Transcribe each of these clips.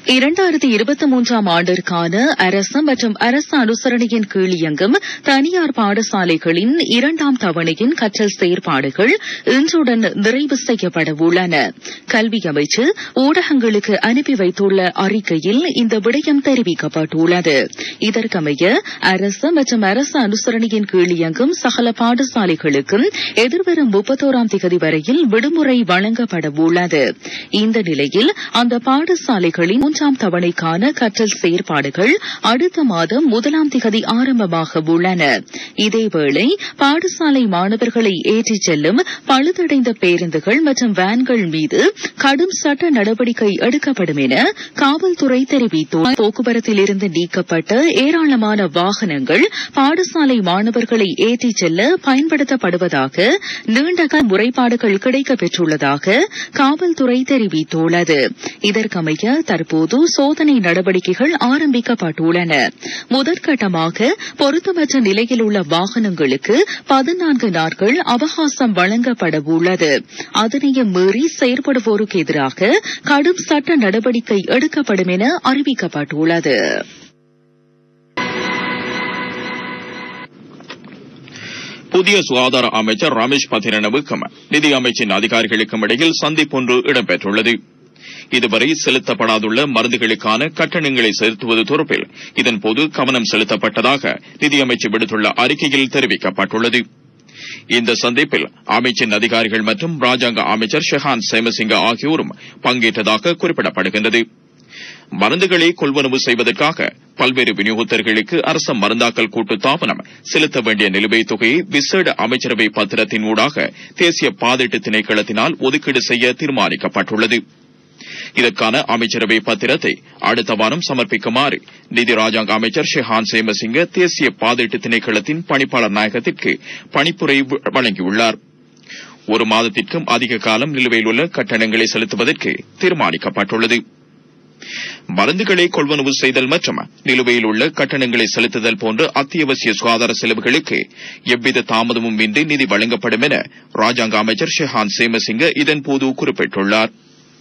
இரண்டாயிரத்தி இருபத்தி மூன்றாம் ஆண்டிற்கான அரசு மற்றும் அரசு அனுசரணையின் கீழ் இயங்கும் தனியார் பாடசாலைகளின் இரண்டாம் தவணையின் கற்றல் செயற்பாடுகள் இன்றுடன் நிறைவு செய்யப்பட உள்ளன கல்வி அமைச்சு ஊடகங்களுக்கு அனுப்பி வைத்துள்ள அறிக்கையில் இந்த விடயம் தெரிவிக்கப்பட்டுள்ளது இதற்கமைய அரசு மற்றும் அரசு அனுசரணையின் கீழ் இயங்கும் சகல பாடசாலைகளுக்கும் எதிர்வரும் முப்பத்தோராம் திகதி வரையில் விடுமுறை வழங்கப்பட உள்ளது இந்த நிலையில் அந்த பாடசாலைகளின் மூன்றாம் தவணைக்கான கற்றல் செயற்பாடுகள் அடுத்த மாதம் முதலாம் திகதி ஆரம்பமாக உள்ளன இதேவேளை பாடசாலை மாணவர்களை ஏற்றிச் செல்லும் பழுதடைந்த பேருந்துகள் மற்றும் வேன்கள் மீது கடும் சட்ட நடவடிக்கை எடுக்கப்படும் என காவல்துறை தெரிவித்துள்ளது போக்குவரத்தில் இருந்து நீக்கப்பட்ட ஏராளமான வாகனங்கள் பாடசாலை மாணவர்களை ஏற்றிச் செல்ல பயன்படுத்தப்படுவதாக நீண்டகால முறைப்பாடுகள் கிடைக்கப் பெற்றுள்ளதாக காவல்துறை தெரிவித்துள்ளது இதற்கமைய தற்போது சோதனை நடவடிக்கைகள் ஆரம்பிக்கப்பட்டுள்ளன முதற்கட்டமாக பொருத்தமற்ற நிலையில் உள்ள வாகனங்களுக்கு பதினான்கு நாட்கள் அவகாசம் வழங்கப்பட உள்ளது அதனையும் மீறி செயற்படுவோருக்கு எதிராக கடும் சட்ட நடவடிக்கை எடுக்கப்படும் என அறிவிக்கப்பட்டுள்ளது புதிய சுகாதார அமைச்சர் ரமேஷ் பத்திரனவுக்கும் நிதி அமைச்சின் அதிகாரிகளுக்கும் இடையில் சந்திப்பொன்று இடம்பெற்றுள்ளது இதுவரை செலுத்தப்படாதுள்ள மருந்துகளுக்கான கட்டணங்களை செலுத்துவது தொடர்பில் இதன்போது கவனம் செலுத்தப்பட்டதாக நிதியமைச்சு விடுத்துள்ள அறிக்கையில் தெரிவிக்கப்பட்டுள்ளது இந்த சந்திப்பில் அமைச்சின் அதிகாரிகள் மற்றும் ராஜாங்க அமைச்சர் ஷெஹான் சேமசிங்க ஆகியோரும் பங்கேற்றதாக குறிப்பிடப்படுகின்றது மருந்துகளை கொள்வனவு செய்வதற்காக பல்வேறு விநியோகத்தர்களுக்கு அரச மருந்தாக்கல் கூட்டு தாபனம் செலுத்த வேண்டிய நிலுவைத் தொகையை விசேட அமைச்சரவை பத்திரத்தின் ஊடாக தேசிய பாதீட்டு திணைக்களத்தினால் ஒதுக்கீடு செய்ய தீர்மானிக்கப்பட்டுள்ளது இதற்கான அமைச்சரவை பத்திரத்தை அடுத்த வாரம் சமர்ப்பிக்குமாறு நிதி ராஜாங்க அமைச்சர் ஷெஹான் சேமசிங்க தேசிய பாதீட்டு திணைக்களத்தின் பணிப்பாளர் நாயகத்திற்கு பணிப்புரை வழங்கியுள்ளார் ஒரு மாதத்திற்கும் அதிக காலம் நிலுவையில் உள்ள கட்டணங்களை செலுத்துவதற்கு தீர்மானிக்கப்பட்டுள்ளது மருந்துகளை கொள்வனவு செய்தல் மற்றும் நிலுவையில் உள்ள கட்டணங்களை செலுத்துதல் போன்ற அத்தியாவசிய சுகாதார செலவுகளுக்கு எவ்வித தாமதமும் இன்றி நிதி வழங்கப்படும் என ராஜாங்க அமைச்சர் ஷெஹான் சேமசிங்க இதன்போது குறிப்பிட்டுள்ளார்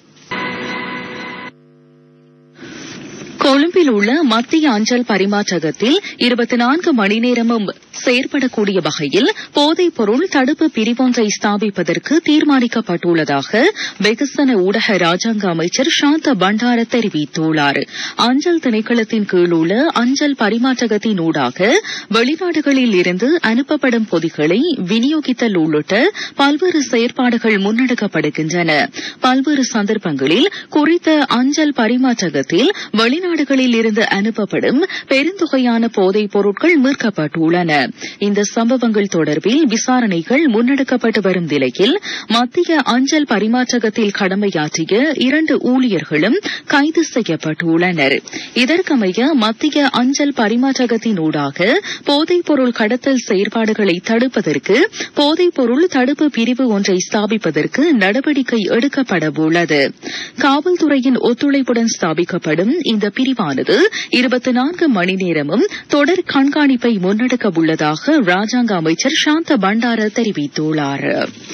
கொழும்பில் உள்ள மத்திய அஞ்சல் பரிமாற்றகத்தில் இருபத்தி நான்கு மணி நேரமும் செயற்படக்கூடிய வகையில் போதைப் பொருள் தடுப்பு பிரிவொன்றை ஸ்தாபிப்பதற்கு தீர்மானிக்கப்பட்டுள்ளதாக வெகுசன ஊடக ராஜாங்க அமைச்சர் சாந்த பண்டார தெரிவித்துள்ளார் அஞ்சல் திணைக்களத்தின் கீழ் உள்ள அஞ்சல் பரிமாற்றகத்தின் ஊடாக வெளிநாடுகளில் இருந்து அனுப்பப்படும் பொதிகளை விநியோகித்தல் உள்ளிட்ட பல்வேறு செயற்பாடுகள் முன்னெடுக்கப்படுகின்றன பல்வேறு சந்தர்ப்பங்களில் குறித்த அஞ்சல் பரிமாற்றகத்தில் வெளிநாடுகளில் இருந்து அனுப்பப்படும் பெருந்தொகையான போதைப் பொருட்கள் மீட்கப்பட்டுள்ளன இந்த சம்பவங்கள் தொடர்பில் விசாரணைகள் முன்னெடுக்கப்பட்டு வரும் நிலையில் மத்திய அஞ்சல் பரிமாற்றகத்தில் கடமையாற்றிய இரண்டு ஊழியர்களும் கைது செய்யப்பட்டுள்ளனர் இதற்கமைய மத்திய அஞ்சல் பரிமாற்றகத்தின் ஊடாக போதைப் பொருள் கடத்தல் செயற்பாடுகளை தடுப்பதற்கு போதைப் பொருள் தடுப்பு பிரிவு ஒன்றை ஸ்தாபிப்பதற்கு நடவடிக்கை எடுக்கப்பட உள்ளது காவல்துறையின் ஒத்துழைப்புடன் ஸ்தாபிக்கப்படும் இந்த பிரிவானது இருபத்தி நான்கு மணி நேரமும் தொடர் கண்காணிப்பை முன்னெடுக்க உள்ளதாக ராஜாங்க அமைச்சர் சாந்த பண்டார தெரிவித்துள்ளார்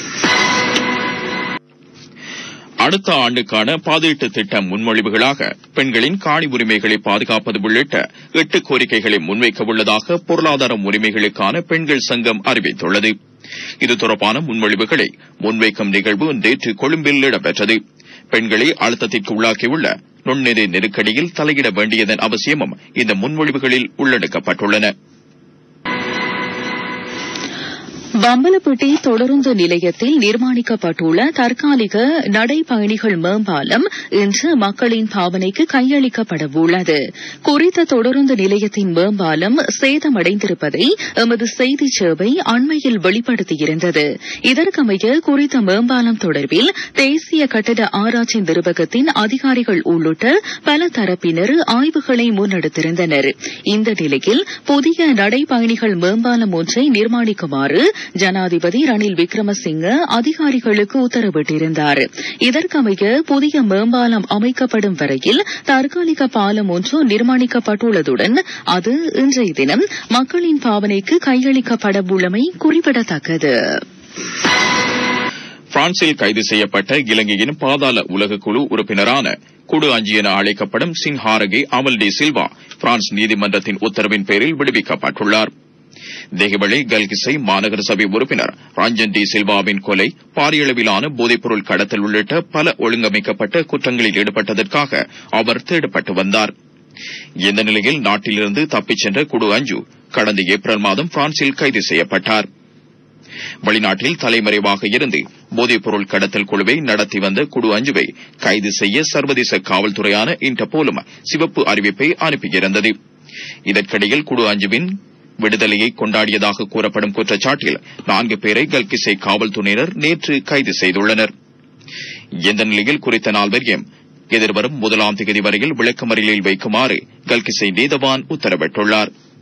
அடுத்த ஆண்டுக்கான பாதீட்டு திட்ட முன்மொழிவுகளாக பெண்களின் காணி உரிமைகளை பாதுகாப்பது உள்ளிட்ட எட்டு கோரிக்கைகளை முன்வைக்க உள்ளதாக பொருளாதார உரிமைகளுக்கான பெண்கள் சங்கம் அறிவித்துள்ளது இது தொடர்பான முன்மொழிவுகளை முன்வைக்கும் நிகழ்வு நேற்று கொழும்பில் இடம்பெற்றது பெண்களை அழுத்தத்திற்கு உள்ளாக்கியுள்ள நுண்ணிதி நெருக்கடியில் தலையிட வேண்டியதன் அவசியமும் இந்த முன்மொழிவுகளில் உள்ளடக்கப்பட்டுள்ளன பம்பலப்பட்டி தொடருந்து நிலையத்தில் நிர்மாணிக்கப்பட்டுள்ள தற்காலிக நடைபயணிகள் மேம்பாலம் இன்று மக்களின் பாவனைக்கு கையளிக்கப்பட உள்ளது குறித்த தொடருந்து நிலையத்தின் மேம்பாலம் சேதமடைந்திருப்பதை எமது செய்தி சேவை அண்மையில் வெளிப்படுத்தியிருந்தது இதற்கமைய குறித்த மேம்பாலம் தொடர்பில் தேசிய கட்டட ஆராய்ச்சி நிறுவகத்தின் அதிகாரிகள் உள்ளிட்ட பல தரப்பினர் ஆய்வுகளை முன்னெடுத்திருந்தனர் இந்த நிலையில் புதிய நடைபயணிகள் மேம்பாலம் ஒன்றை நிர்மாணிக்குமாறு ஜனாதிபதி ரணில் விக்ரமசிங்க அதிகாரிகளுக்கு உத்தரவிட்டிருந்தார் இதற்கமைய புதிய மேம்பாலம் அமைக்கப்படும் வரையில் தற்காலிக பாலம் ஒன்று நிர்மாணிக்கப்பட்டுள்ளதுடன் அது இன்றைய தினம் மக்களின் பாவனைக்கு கையளிக்கப்பட உள்ளமை குறிப்பிடத்தக்கது பிரான்சில் கைது செய்யப்பட்ட இலங்கையின் பாதாள உலக குழு உறுப்பினரான குடு அஞ்சி என அழைக்கப்படும் சிங்ஹாரகே அமல் டி சில்வா பிரான்ஸ் நீதிமன்றத்தின் உத்தரவின் பேரில் விடுவிக்கப்பட்டுள்ளார் தேகவளி கல்கிசை மாநகர சபை உறுப்பினர் ரஞ்சன் டி சில்வாவின் கொலை பாரியளவிலான போதைப்பொருள் கடத்தல் உள்ளிட்ட பல ஒழுங்கமைக்கப்பட்ட குற்றங்களில் ஈடுபட்டதற்காக அவர் தேடப்பட்டு வந்தார் இந்த நிலையில் நாட்டிலிருந்து தப்பிச் சென்ற குடு அஞ்சு கடந்த ஏப்ரல் மாதம் பிரான்சில் கைது செய்யப்பட்டார் வெளிநாட்டில் தலைமறைவாக இருந்து போதைப்பொருள் கடத்தல் குழுவை நடத்தி வந்த குடு அஞ்சுவை கைது செய்ய சர்வதேச காவல்துறையான இன்டர்போலும் சிவப்பு அறிவிப்பை அனுப்பியிருந்தது இதற்கிடையில் குடு அஞ்சுவின் விடுதலையை கொண்டாடியதாக கூறப்படும் குற்றச்சாட்டில் நான்கு பேரை கல்கிசை காவல்துறையினர் நேற்று கைது செய்துள்ளனர் இந்த நிலையில் குறித்த நால்வரையும் எதிர்வரும் முதலாம் தேதி வரையில் விளக்கமறியலில் வைக்குமாறு கல்கிசை நீதவான் உத்தரவிட்டுள்ளார்